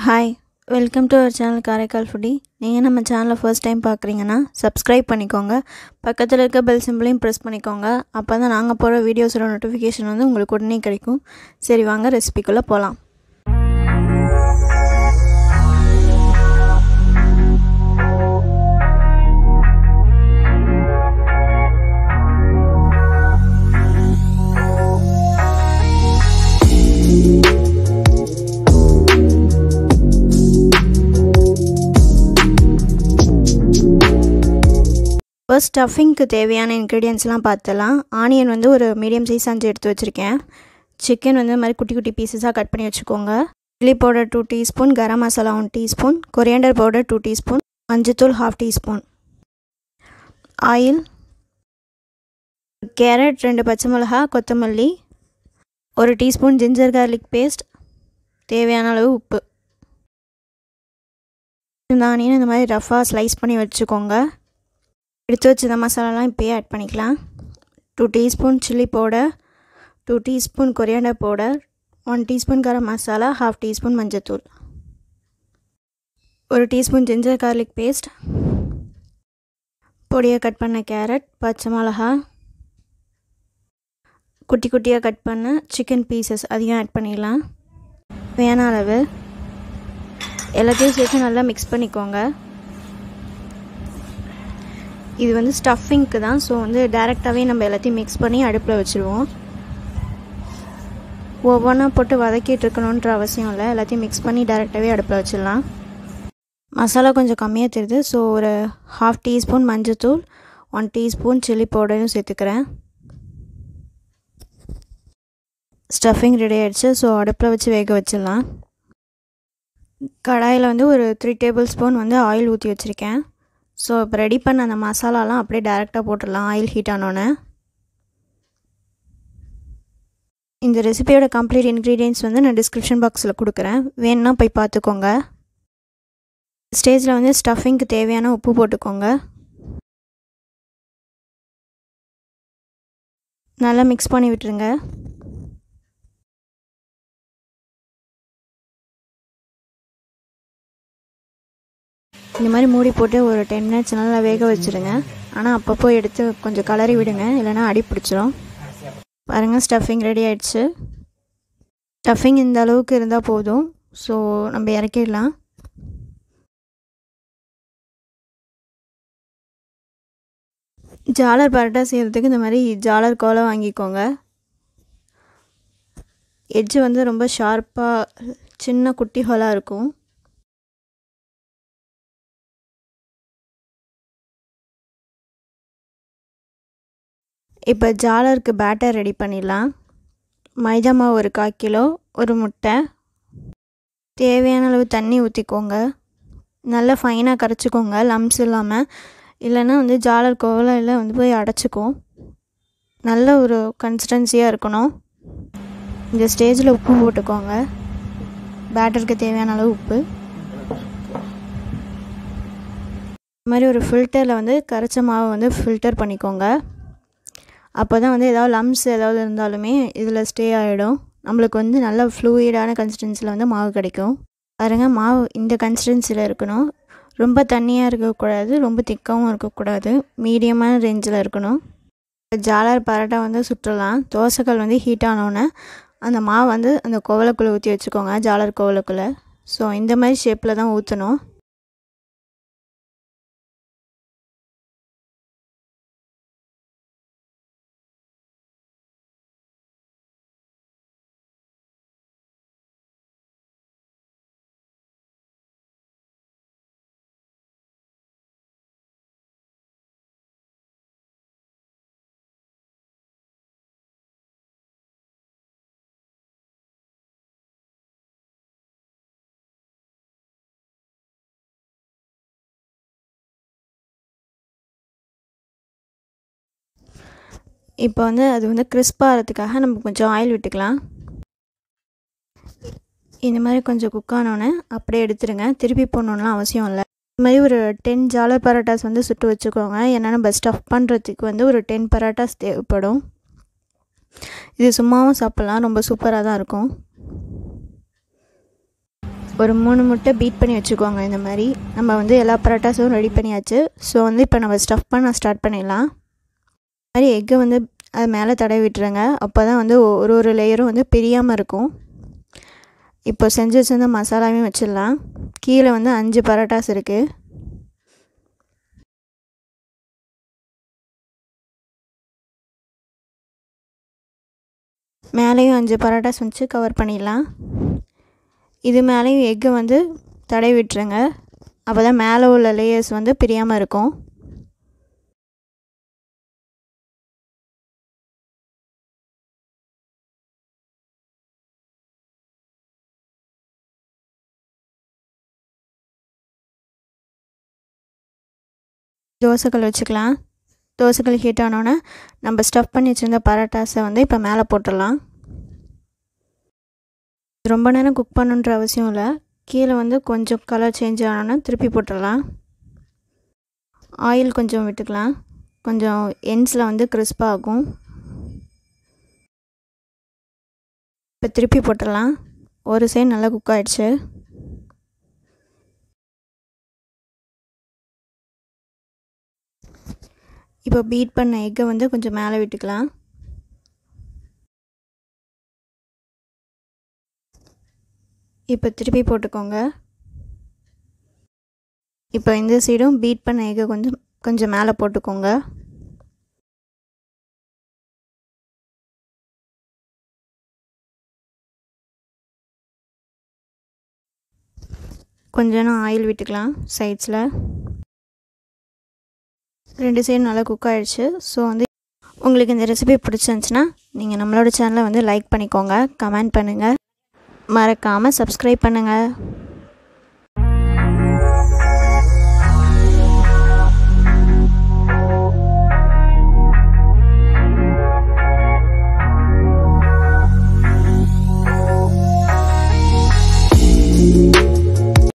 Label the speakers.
Speaker 1: hi welcome to our channel Karaikal foodie நீங்கள் நம்ம சேனலை ஃபர்ஸ்ட் டைம் பார்க்குறீங்கன்னா சப்ஸ்கிரைப் பண்ணிக்கோங்க பக்கத்தில் இருக்க பெல் சிம்பிளையும் ப்ரெஸ் பண்ணிக்கோங்க அப்போ தான் நாங்கள் போகிற வீடியோஸோட நோட்டிஃபிகேஷன் வந்து உங்களுக்கு உடனே கிடைக்கும் சரி வாங்க ரெசிபிக்குள்ளே போகலாம் ஃபர்ஸ்ட் ஸ்டஃபிங்க்கு தேவையான இன்க்ரீடியன்ஸ்லாம் பார்த்தலாம் ஆனியன் வந்து ஒரு மீடியம் சைஸ் அஞ்சு எடுத்து வச்சுருக்கேன் சிக்கன் வந்து இந்த மாதிரி குட்டி குட்டி பீசஸாக கட் பண்ணி வச்சுக்கோங்க chilli powder two teaspoon garam masala one teaspoon coriander powder two teaspoon மஞ்சத்தூள் ஹாஃப் டீஸ்பூன் ஆயில் கேரட் ரெண்டு பச்சை மிளகா கொத்தமல்லி ஒரு டீஸ்பூன் ஜிஞ்சர் கார்லிக் பேஸ்ட் தேவையான அளவு உப்பு இந்த ஆனியன் இந்த மாதிரி ரஃபாக ஸ்லைஸ் பண்ணி வச்சுக்கோங்க எடுத்து வச்ச மசாலாலாம் இப்போயே ஆட் பண்ணிக்கலாம் two teaspoon chilli powder two teaspoon coriander powder one teaspoon garam masala half teaspoon மஞ்சத்தூள் ஒரு டீஸ்பூன் ஜிஞ்சர் கார்லிக் பேஸ்ட் பொடியாக கட் பண்ண கேரட் பச்சை மிளகா குட்டி குட்டியாக கட் பண்ண சிக்கன் பீசஸ் அதையும் ஆட் பண்ணிடலாம் வேணாம் அளவு எல்லாத்தையும் சேர்த்து நல்லா மிக்ஸ் பண்ணிக்கோங்க இது வந்து ஸ்டஃபிங்க்கு தான் ஸோ வந்து டேரெக்டாகவே நம்ம எல்லாத்தையும் மிக்ஸ் பண்ணி அடுப்பில் வச்சுருவோம் ஒவ்வொன்றா போட்டு வதக்கிட்டு இருக்கணுன்ற அவசியம் இல்லை எல்லாத்தையும் மிக்ஸ் பண்ணி டேரெக்டாகவே அடுப்பில் வச்சிடலாம் மசாலா கொஞ்சம் கம்மியாக தெரியுது ஸோ ஒரு ஹாஃப் டீஸ்பூன் மஞ்சத்தூள் ஒன் டீஸ்பூன் சில்லி பவுடரும் சேர்த்துக்கிறேன் ஸ்டஃபிங் ரெடி ஆகிடுச்சு ஸோ அடுப்பில் வச்சு வேக வச்சிடலாம் கடாயில் வந்து ஒரு த்ரீ டேபிள் ஸ்பூன் வந்து ஆயில் ஊற்றி வச்சுருக்கேன் ஸோ இப்போ ரெடி பண்ண அந்த மசாலாலாம் அப்படியே டேரெக்டாக போட்டுடலாம் ஆயில் ஹீட் ஆனோன்னே இந்த ரெசிபியோட கம்ப்ளீட் இன்க்ரீடியன்ஸ் வந்து நான் டிஸ்கிரிப்ஷன் பாக்ஸில் கொடுக்குறேன் வேணுன்னா போய் பார்த்துக்கோங்க ஸ்டேஜில் வந்து ஸ்டஃபிங்க்கு தேவையான உப்பு போட்டுக்கோங்க நல்லா மிக்ஸ் பண்ணி விட்டுருங்க இந்த மாதிரி மூடி போட்டு ஒரு டென் மினிட்ஸ் நல்லா வேக வச்சுருங்க ஆனால் அப்பப்போ எடுத்து கொஞ்சம் கலரி விடுங்க இல்லைனா அடி பிடிச்சிரும் பாருங்கள் ஸ்டஃபிங் ரெடி ஆயிடுச்சு ஸ்டஃபிங் இந்த அளவுக்கு இருந்தால் போதும் ஸோ நம்ம இறக்கிடலாம் ஜாலர் பரோட்டா செய்கிறதுக்கு இந்த மாதிரி ஜாலர் கோலை வாங்கிக்கோங்க எட்ஜு வந்து ரொம்ப ஷார்ப்பாக சின்ன குட்டி ஹோலாக இருக்கும் இப்போ ஜாலருக்கு பேட்டர் ரெடி பண்ணிடலாம் மைதா மாவு ஒரு கால் கிலோ ஒரு முட்டை தேவையான அளவு தண்ணி ஊற்றிக்கோங்க நல்லா ஃபைனாக கரைச்சிக்கோங்க லம்ஸ் இல்லாமல் இல்லைன்னா வந்து ஜாலர் கோவலையில் வந்து போய் அடைச்சிக்கும் நல்ல ஒரு கன்சிஸ்டன்சியாக இருக்கணும் இந்த ஸ்டேஜில் உப்பு போட்டுக்கோங்க பேட்டருக்கு தேவையான அளவு உப்பு இது மாதிரி ஒரு ஃபில்டரில் வந்து கரைச்ச மாவை வந்து ஃபில்டர் பண்ணிக்கோங்க அப்போ தான் வந்து ஏதாவது லம்ஸ் ஏதாவது இருந்தாலுமே இதில் ஸ்டே ஆகிடும் நம்மளுக்கு வந்து நல்ல ஃப்ளூயிடான கன்சிஸ்டன்சியில் வந்து மாவு கிடைக்கும் பாருங்கள் மாவு இந்த கன்சிஸ்டன்சியில் இருக்கணும் ரொம்ப தண்ணியாக இருக்கக்கூடாது ரொம்ப திக்காகவும் இருக்கக்கூடாது மீடியமான ரேஞ்சில் இருக்கணும் ஜாலர் பரோட்டா வந்து சுற்றலாம் தோசைக்கல் வந்து ஹீட் ஆனோன்னே அந்த மாவு வந்து அந்த கோவலைக்குள்ளே ஊற்றி வச்சுக்கோங்க ஜாலர் கோவலைக்குள்ளே ஸோ இந்த மாதிரி ஷேப்பில் தான் ஊற்றணும் இப்போ வந்து அது வந்து கிறிஸ்பாகிறதுக்காக நம்ம கொஞ்சம் ஆயில் விட்டுக்கலாம் இந்த மாதிரி கொஞ்சம் குக் ஆனோன்னே அப்படியே எடுத்துருங்க திருப்பி போடணுன்லாம் அவசியம் இல்லை இந்த மாதிரி ஒரு டென் ஜாலர் பரோட்டாஸ் வந்து சுட்டு வச்சுக்கோங்க ஏன்னா நம்ம ஸ்டஃப் பண்ணுறதுக்கு வந்து ஒரு டென் பரோட்டாஸ் தேவைப்படும் இது சும்மாவும் சாப்பிட்லாம் ரொம்ப சூப்பராக தான் இருக்கும் ஒரு மூணு முட்டை பீட் பண்ணி வச்சுக்கோங்க இந்த மாதிரி நம்ம வந்து எல்லா பரோட்டாஸும் ரெடி பண்ணியாச்சு ஸோ வந்து இப்போ நம்ம ஸ்டஃப் பண்ண ஸ்டார்ட் பண்ணிடலாம் இந்த மாதிரி எக்கை வந்து அது மேலே தடவி விட்டுருங்க அப்போ தான் வந்து ஒரு ஒரு லேயரும் வந்து பிரியாமல் இருக்கும் இப்போ செஞ்சு வச்சிருந்த மசாலாவையும் வச்சிடலாம் கீழே வந்து அஞ்சு பரோட்டாஸ் இருக்குது மேலேயும் அஞ்சு பரோட்டாஸ் வச்சு கவர் பண்ணிடலாம் இது மேலேயும் எக்கை வந்து தடவி விட்டுருங்க அப்போ தான் மேலே உள்ள லேயர்ஸ் வந்து பிரியாமல் இருக்கும் தோசைக்கல் வச்சுக்கலாம் தோசைக்கல் ஹீட் ஆனோன்னே நம்ம ஸ்டஃப் பண்ணி வச்சுருந்த பரோட்டாஸை வந்து இப்போ மேலே போட்டுடலாம் ரொம்ப நேரம் குக் பண்ணுன்ற அவசியம் இல்லை கீழே வந்து கொஞ்சம் கலர் சேஞ்ச் ஆனோன்னா திருப்பி போட்டுடலாம் ஆயில் கொஞ்சம் விட்டுக்கலாம் கொஞ்சம் எண்ட்ஸில் வந்து கிறிஸ்பாக ஆகும் இப்போ திருப்பி போட்டுடலாம் ஒரு சைடு நல்லா குக் ஆகிடுச்சு இப்போ பீட் பண்ண எக்கை வந்து கொஞ்சம் மேலே விட்டுக்கலாம் இப்போ திருப்பி போட்டுக்கோங்க இப்போ இந்த சைடும் பீட் பண்ண எக்கை கொஞ்சம் கொஞ்சம் மேலே போட்டுக்கோங்க கொஞ்சம் ஆயில் விட்டுக்கலாம் சைட்ஸில் ரெண்டு சைடு நல்லா குக் ஆகிடுச்சு ஸோ வந்து உங்களுக்கு இந்த ரெசிபி பிடிச்சிருந்துச்சின்னா நீங்கள் நம்மளோட சேனலை வந்து லைக் பண்ணிக்கோங்க கமெண்ட் பண்ணுங்கள் மறக்காமல் சப்ஸ்கிரைப் பண்ணுங்கள்